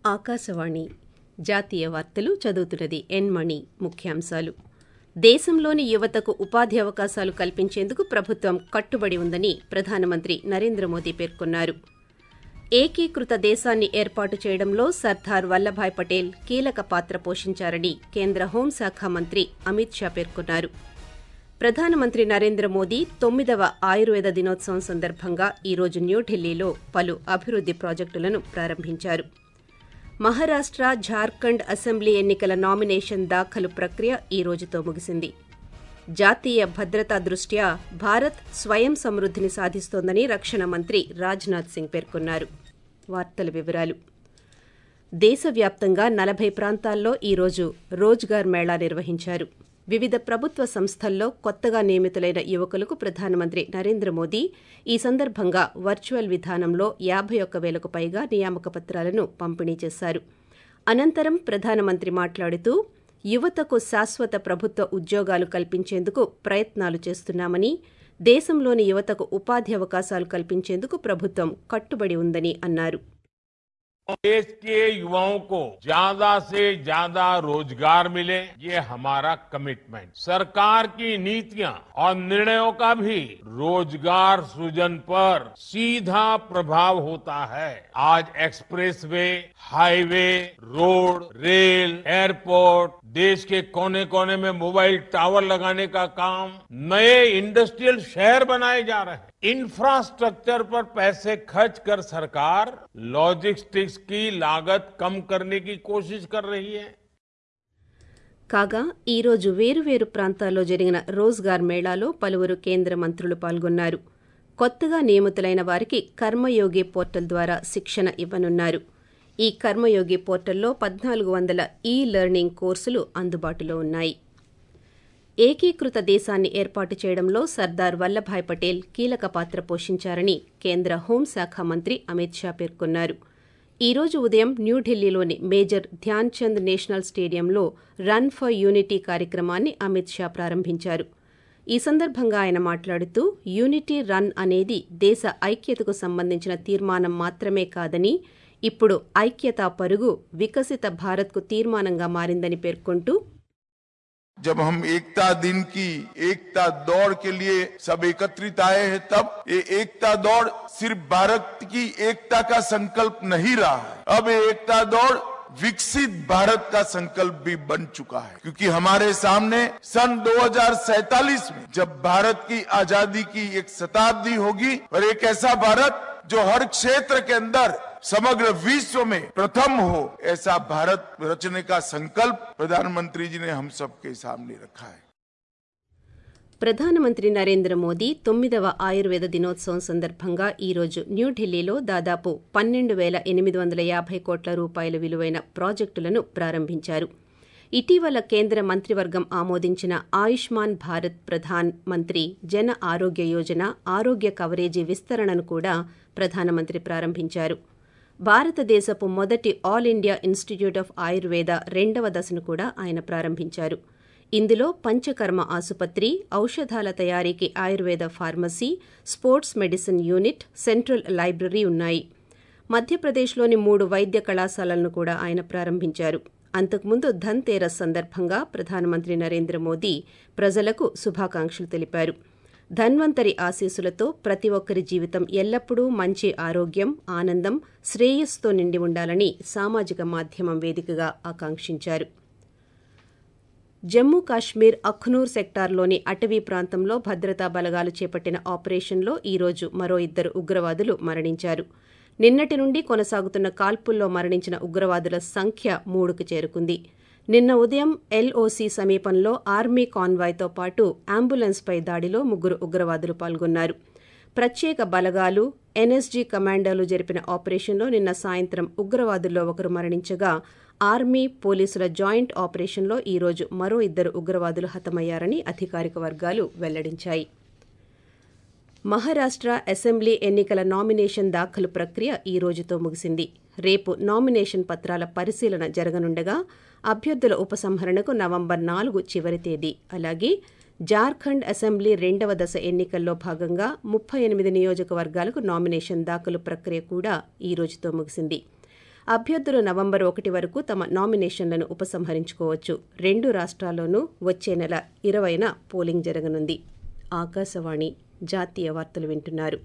ఆకాశవాణి జాతీయ వార్తలు చదువుతున్నది ఎన్ మణి ముఖ్యాంశాలు దేశంలోని యువతకు ఉపాధి అవకాశాలు కల్పించేందుకు ప్రభుత్వం కట్టుబడి ఉందని ప్రధానమంత్రి నరేంద్ర మోదీ పేర్కొన్నారు ఏకీకృత దేశాన్ని ఏర్పాటు చేయడంలో సర్దార్ వల్లభాయ్ పటేల్ కీలక పాత్ర పోషించారని కేంద్ర హోంశాఖ మంత్రి అమిత్ షా పేర్కొన్నారు ప్రధానమంత్రి నరేంద్ర మోదీ తొమ్మిదవ ఆయుర్వేద దినోత్సవం సందర్భంగా ఈరోజు న్యూఢిల్లీలో పలు అభివృద్ది ప్రాజెక్టులను ప్రారంభించారు మహారాష్ట ఝార్ఖండ్ అసెంబ్లీ ఎన్నికల నామినేషన్ దాఖలు ప్రక్రియ ఈ రోజుతో ముగిసింది జాతీయ భద్రతా దృష్ట్యా భారత్ స్వయం సమృద్దిని సాధిస్తోందని రక్షణ మంత్రి రాజ్నాథ్ సింగ్ పేర్కొన్నారు వార్తల వివరాలు దేశవ్యాప్తంగా నలభై ప్రాంతాల్లో ఈరోజు రోజ్గార్ మేళా నిర్వహించారు వివిధ ప్రభుత్వ సంస్థల్లో కొత్తగా నియమితులైన యువకులకు ప్రధానమంత్రి నరేంద్ర మోదీ ఈ సందర్భంగా వర్చువల్ విధానంలో యాభై ఒక్క వేలకు పైగా నియామక పత్రాలను పంపిణీ చేశారు అనంతరం ప్రధానమంత్రి మాట్లాడుతూ యువతకు శాశ్వత ప్రభుత్వ ఉద్యోగాలు కల్పించేందుకు ప్రయత్నాలు చేస్తున్నామని దేశంలోని యువతకు ఉపాధి అవకాశాలు కల్పించేందుకు ప్రభుత్వం కట్టుబడి ఉందని అన్నారు देश के युवाओं को ज्यादा से ज्यादा रोजगार मिले ये हमारा कमिटमेंट सरकार की नीतियां और निर्णयों का भी रोजगार सृजन पर सीधा प्रभाव होता है आज expressway highway road rail airport देश के कोने कोने में मोबाइल टावर लगाने का काम नए इंडस्ट्रियल शहर बनाए जा रहे हैं इंफ्रास्ट्रक्चर पर पैसे खर्च कर सरकार लॉजिस्टिक्स की लागत कम करने की कोशिश कर रही है కాగా ఈరోజు వేరువేరు ప్రాంతాల్లో జరిగిన రోజ్గార్ మేళాలో పలువురు కేంద్ర మంత్రులు పాల్గొన్నారు కొత్తగా నియమితులైన వారికి కర్మయోగి పోర్టల్ ద్వారా శిక్షణ ఇవ్వనున్నారు ఈ కర్మయోగి పోర్టల్లో పద్నాలుగు వందల ఈ లెర్నింగ్ కోర్సులు అందుబాటులో ఉన్నాయి ఏకీకృత దేశాన్ని ఏర్పాటు చేయడంలో సర్దార్ వల్లభాయ్ పటేల్ కీలక పాత్ర పోషించారని కేంద్ర హోంశాఖ మంత్రి అమిత్ షా పేర్కొన్నారు ఈ రోజు ఉదయం న్యూఢిల్లీలోని మేజర్ ధ్యాన్ చంద్ నేషనల్ స్టేడియంలో రన్ ఫర్ యూనిటీ కార్యక్రమాన్ని అమిత్ షా ప్రారంభించారు ఈ సందర్భంగా ఆయన మాట్లాడుతూ యూనిటీ రన్ అనేది దేశ ఐక్యతకు సంబంధించిన తీర్మానం మాత్రమే కాదని ఇప్పుడు ఐక్యతా పరుగు వికసిత భారత్కు తీర్మానంగా మారిందని పేర్కొంటూ जब हम एकता दिन की एकता दौड़ के लिए सब एकत्रित आए हैं तब ये एकता दौड़ सिर्फ भारत की एकता का संकल्प नहीं रहा है अब ये एकता दौड़ विकसित भारत का संकल्प भी बन चुका है क्योंकि हमारे सामने सन 2047 में जब भारत की आजादी की एक शताब्दी होगी और एक ऐसा भारत जो हर क्षेत्र के अंदर समग्र विश्व में प्रथम हो ऐसा भारत रचने का संकल्प प्रधानमंत्री जी ने हम सबके सामने रखा है ప్రధానమంత్రి నరేంద్ర మోదీ తొమ్మిదవ ఆయుర్వేద దినోత్సవం సందర్భంగా ఈ రోజు న్యూఢిల్లీలో దాదాపు పన్నెండు వేల ఎనిమిది వందల యాభై కోట్ల రూపాయల విలువైన ప్రాజెక్టులను ప్రారంభించారు ఇటీవల కేంద్ర మంత్రివర్గం ఆమోదించిన ఆయుష్మాన్ భారత్ ప్రధాన్ మంత్రి జన ఆరోగ్య యోజన ఆరోగ్య కవరేజీ విస్తరణను కూడా ప్రధానమంత్రి ప్రారంభించారు భారతదేశపు మొదటి all India institute of Ayurveda రెండవ దశను కూడా ఆయన ప్రారంభించారు ఇందులో పంచకర్మ ఆసుపత్రి ఔషధాల తయారీకి Ayurveda pharmacy sports medicine unit central library ఉన్నాయి మధ్యప్రదేశ్లోని మూడు వైద్య కళాశాలలను కూడా ఆయన ప్రారంభించారు అంతకుముందు ధన్ తేరస్ సందర్భంగా ప్రధానమంత్రి నరేంద్ర మోదీ ప్రజలకు శుభాకాంక్షలు తెలిపారు ధన్వంతరి ఆశీస్సులతో ప్రతి ఒక్కరి జీవితం ఎల్లప్పుడూ మంచి ఆరోగ్యం ఆనందం శ్రేయస్సుతో నిండి ఉండాలని సామాజిక మాధ్యమం వేదికగా ఆకాంక్షించారు జమ్మూ కాశ్మీర్ అఖ్నూర్ సెక్టార్లోని అటవీ ప్రాంతంలో భద్రతా బలగాలు చేపట్టిన ఆపరేషన్లో ఈరోజు మరో ఇద్దరు ఉగ్రవాదులు మరణించారు నిన్నటి నుండి కొనసాగుతున్న కాల్పుల్లో మరణించిన ఉగ్రవాదుల సంఖ్య మూడుకు చేరుకుంది నిన్న ఉదయం ఎల్ఓసి సమీపంలో ఆర్మీ కాన్వాయ్తో పాటు అంబులెన్స్పై దాడిలో ముగ్గురు ఉగ్రవాదులు పాల్గొన్నారు ప్రత్యేక బలగాలు ఎన్ఎస్జీ కమాండోలు జరిపిన ఆపరేషన్లో నిన్న సాయంత్రం ఉగ్రవాదుల్లో ఒకరు మరణించగా ఆర్మీ పోలీసుల జాయింట్ ఆపరేషన్లో ఈరోజు మరో ఇద్దరు ఉగ్రవాదులు హతమయ్యారని అధికారిక వర్గాలు వెల్లడించాయి మహారాష్ట అసెంబ్లీ ఎన్నికల నామినేషన్ దాఖలు ప్రక్రియ ఈ రోజుతో ముగిసింది రేపు నామినేషన్ పత్రాల పరిశీలన జరగనుండగా అభ్యర్థుల ఉపసంహరణకు నవంబర్ నాలుగు చివరి తేదీ అలాగే జార్ఖండ్ అసెంబ్లీ రెండవ దశ ఎన్నికల్లో భాగంగా ముప్పై ఎనిమిది నియోజకవర్గాలకు నామినేషన్ దాఖలు ప్రక్రియ కూడా ఈ రోజుతో ముగిసింది అభ్యర్థులు నవంబర్ ఒకటి వరకు తమ నామినేషన్లను ఉపసంహరించుకోవచ్చు రెండు రాష్ట్రాల్లోనూ వచ్చే నెల ఇరవైన పోలింగ్ జరగనుంది ఆకాశవాణి జాతీయ వార్తలు వింటున్నారు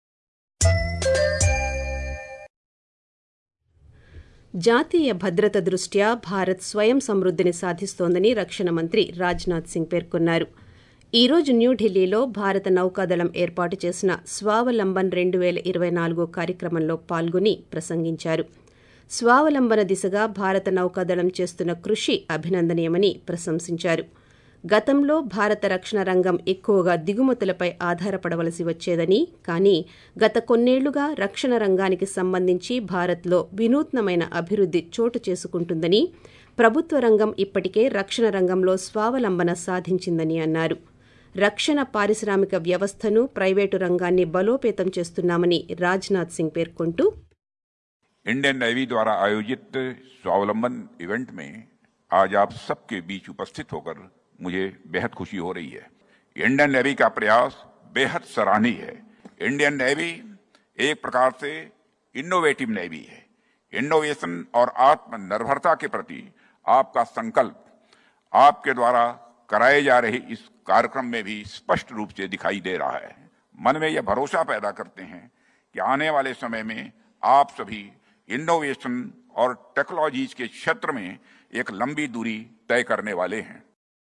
జాతీయ భద్రత దృష్ట్యా భారత్ స్వయం సమృద్ధిని సాధిస్తోందని రక్షణ మంత్రి రాజ్నాథ్ సింగ్ పేర్కొన్నారు ఈ రోజు న్యూఢిల్లీలో భారత నౌకాదళం ఏర్పాటు చేసిన స్వావలంబన్ రెండు వేల ఇరవై నాలుగు కార్యక్రమంలో పాల్గొని ప్రసంగించారు స్వావలంబన దిశగా భారత నౌకాదళం చేస్తున్న కృషి అభినందనీయమని ప్రశంసించారు గతంలో భారత రక్షణ రంగం ఎక్కువగా దిగుమతులపై ఆధారపడవలసి వచ్చేదని కానీ గత కొన్నేళ్లుగా రక్షణ రంగానికి సంబంధించి భారత్లో వినూత్నమైన అభివృద్ధి చోటు చేసుకుంటుందని ప్రభుత్వ రంగం ఇప్పటికే రక్షణ రంగంలో స్వావలంబన సాధించిందని అన్నారు రక్షణ పారిశ్రామిక వ్యవస్థను ప్రైవేటు రంగాన్ని బలోపేతం చేస్తున్నామని రాజ్నాథ్ సింగ్ పేర్కొంటూ इंडियन नेवी द्वारा आयोजित स्वावलंबन इवेंट में आज आप सबके बीच उपस्थित होकर मुझे बेहद खुशी हो रही है इंडियन नेवी का प्रयास बेहद सराहनीय है इंडियन नेवी एक प्रकार से इनोवेटिव नेवी है इनोवेशन और आत्मनिर्भरता के प्रति आपका संकल्प आपके द्वारा कराए जा रहे इस कार्यक्रम में भी स्पष्ट रूप से दिखाई दे रहा है मन में यह भरोसा पैदा करते हैं कि आने वाले समय में आप सभी इनोवेशन और टेक्नोलॉजीज के क्षेत्र में एक लंबी दूरी तय करने वाले हैं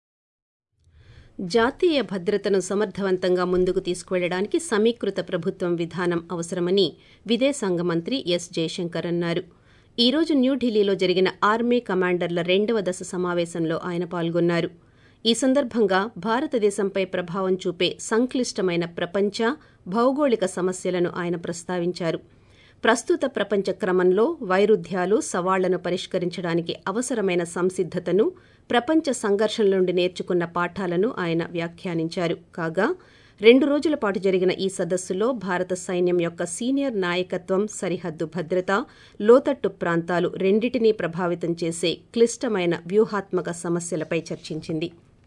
జాతీయ భద్రతను సమర్థవంతంగా ముందుకు తీసుకువెళ్లడానికి సమీకృత ప్రభుత్వం విధానం అవసరమని విదేశాంగ మంత్రి ఎస్ జయశంకర్ అన్నారు ఈ రోజు న్యూఢిల్లీలో జరిగిన ఆర్మీ కమాండర్ల రెండవ దశ సమావేశంలో ఆయన పాల్గొన్నారు ఈ సందర్భంగా భారతదేశంపై ప్రభావం చూపే సంక్లిష్టమైన ప్రపంచ భౌగోళిక సమస్యలను ఆయన ప్రస్తావించారు ప్రస్తుత ప్రపంచ క్రమంలో వైరుధ్యాలు సవాళ్లను పరిష్కరించడానికి అవసరమైన సంసిద్దతను ప్రపంచ సంఘర్షణల నుండి నేర్చుకున్న పాఠాలను ఆయన వ్యాఖ్యానించారు కాగా రెండు రోజుల పాటు జరిగిన ఈ సదస్సులో భారత సైన్యం యొక్క సీనియర్ నాయకత్వం సరిహద్దు భద్రత లోతట్టు ప్రాంతాలు రెండింటినీ ప్రభావితం చేసే క్లిష్టమైన వ్యూహాత్మక సమస్యలపై చర్చించింది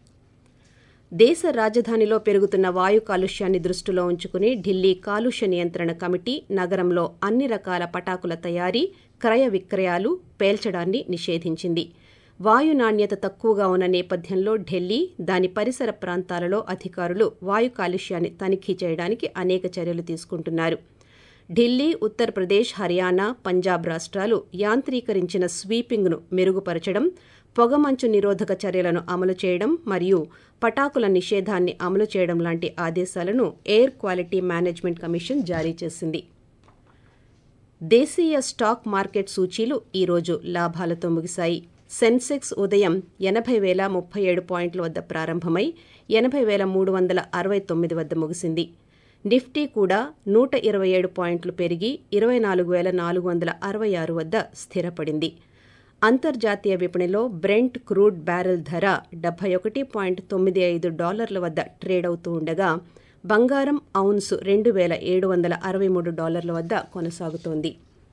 దేశ రాజధానిలో పెరుగుతున్న వాయు కాలుష్యాన్ని దృష్టిలో ఉంచుకుని ఢిల్లీ కాలుష్య నియంత్రణ కమిటీ నగరంలో అన్ని రకాల పటాకుల తయారీ క్రయ విక్రయాలు పేల్చడాన్ని నిషేధించింది వాయు నాణ్యత తక్కువగా ఉన్న నేపథ్యంలో ఢిల్లీ దాని పరిసర ప్రాంతాలలో అధికారులు వాయు కాలుష్యాన్ని తనిఖీ చేయడానికి అనేక చర్యలు తీసుకుంటున్నారు ఢిల్లీ ఉత్తరప్రదేశ్ హర్యానా పంజాబ్ రాష్ట్రాలు యాంత్రీకరించిన స్వీపింగ్ను మెరుగుపరచడం పొగమంచు నిరోధక చర్యలను అమలు చేయడం మరియు పటాకుల నిషేధాన్ని అమలు చేయడం లాంటి ఆదేశాలను ఎయిర్ క్వాలిటీ మేనేజ్మెంట్ కమిషన్ జారీ చేసింది దేశీయ స్టాక్ మార్కెట్ సూచీలు ఈరోజు లాభాలతో ముగిశాయి సెన్సెక్స్ ఉదయం ఎనభై వేల ముప్పై ఏడు పాయింట్ల వద్ద ప్రారంభమై ఎనభై వేల మూడు వందల అరవై తొమ్మిది వద్ద ముగిసింది నిఫ్టీ కూడా నూట ఇరవై ఏడు పాయింట్లు పెరిగి ఇరవై నాలుగు వేల నాలుగు వందల అరవై ఆరు వద్ద స్థిరపడింది అంతర్జాతీయ విపణిలో బ్రెంట్ క్రూడ్ బ్యారెల్ ధర డెబ్బై ఒకటి పాయింట్ తొమ్మిది ఐదు డాలర్ల వద్ద ట్రేడ్ అవుతూ ఉండగా బంగారం ఔన్స్ రెండు వేల ఏడు వందల అరవై మూడు డాలర్ల వద్ద కొనసాగుతోంది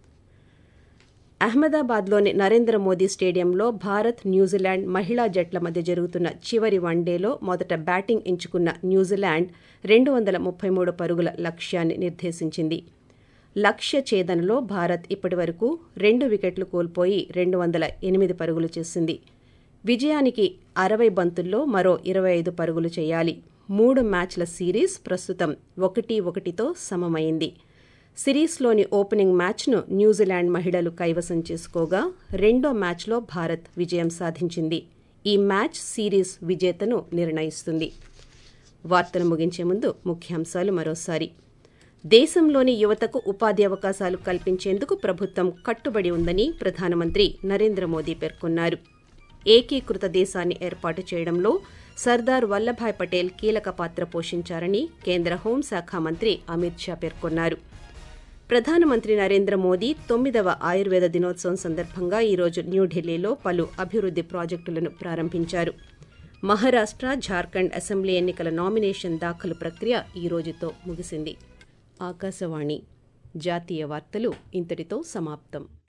అహ్మదాబాద్లోని నరేంద్ర మోదీ స్టేడియంలో భారత్ న్యూజిలాండ్ మహిళా జట్ల మధ్య జరుగుతున్న చివరి వన్డేలో మొదట బ్యాటింగ్ ఎంచుకున్న న్యూజిలాండ్ రెండు వందల ముప్పై మూడు పరుగుల లక్ష్యాన్ని నిర్దేశించింది లక్ష్య ఛేదనలో భారత్ ఇప్పటి వరకు రెండు వికెట్లు కోల్పోయి రెండు వందల ఎనిమిది పరుగులు చేసింది విజయానికి అరవై బంతుల్లో మరో ఇరవై ఐదు పరుగులు చేయాలి మూడు మ్యాచ్ల సిరీస్ ప్రస్తుతం ఒకటి ఒకటితో సమమైంది సిరీస్లోని ఓపెనింగ్ మ్యాచ్ను న్యూజిలాండ్ మహిళలు కైవసం చేసుకోగా రెండో మ్యాచ్లో భారత్ విజయం సాధించింది ఈ మ్యాచ్ సిరీస్ విజేతను నిర్ణయిస్తుంది వార్తలు ముగించే ముందు ముఖ్యాంశాలు మరోసారి దేశంలోని యువతకు ఉపాధి అవకాశాలు కల్పించేందుకు ప్రభుత్వం కట్టుబడి ఉందని ప్రధానమంత్రి నరేంద్ర మోదీ పేర్కొన్నారు ఏకీకృత దేశాన్ని ఏర్పాటు చేయడంలో సర్దార్ వల్లభాయ్ పటేల్ కీలక పాత్ర పోషించారని కేంద్ర హోంశాఖ మంత్రి అమిత్ షా పేర్కొన్నారు ప్రధానమంత్రి నరేంద్ర మోదీ తొమ్మిదవ ఆయుర్వేద దినోత్సవం సందర్భంగా ఈరోజు న్యూఢిల్లీలో పలు అభివృద్ది ప్రాజెక్టులను ప్రారంభించారు మహారాష్ట్ర జార్ఖండ్ అసెంబ్లీ ఎన్నికల నామినేషన్ దాఖలు ప్రక్రియ ఈ రోజుతో ముగిసింది ఆకాశవాణి జాతీయ వార్తలు ఇంతటితో సమాప్తం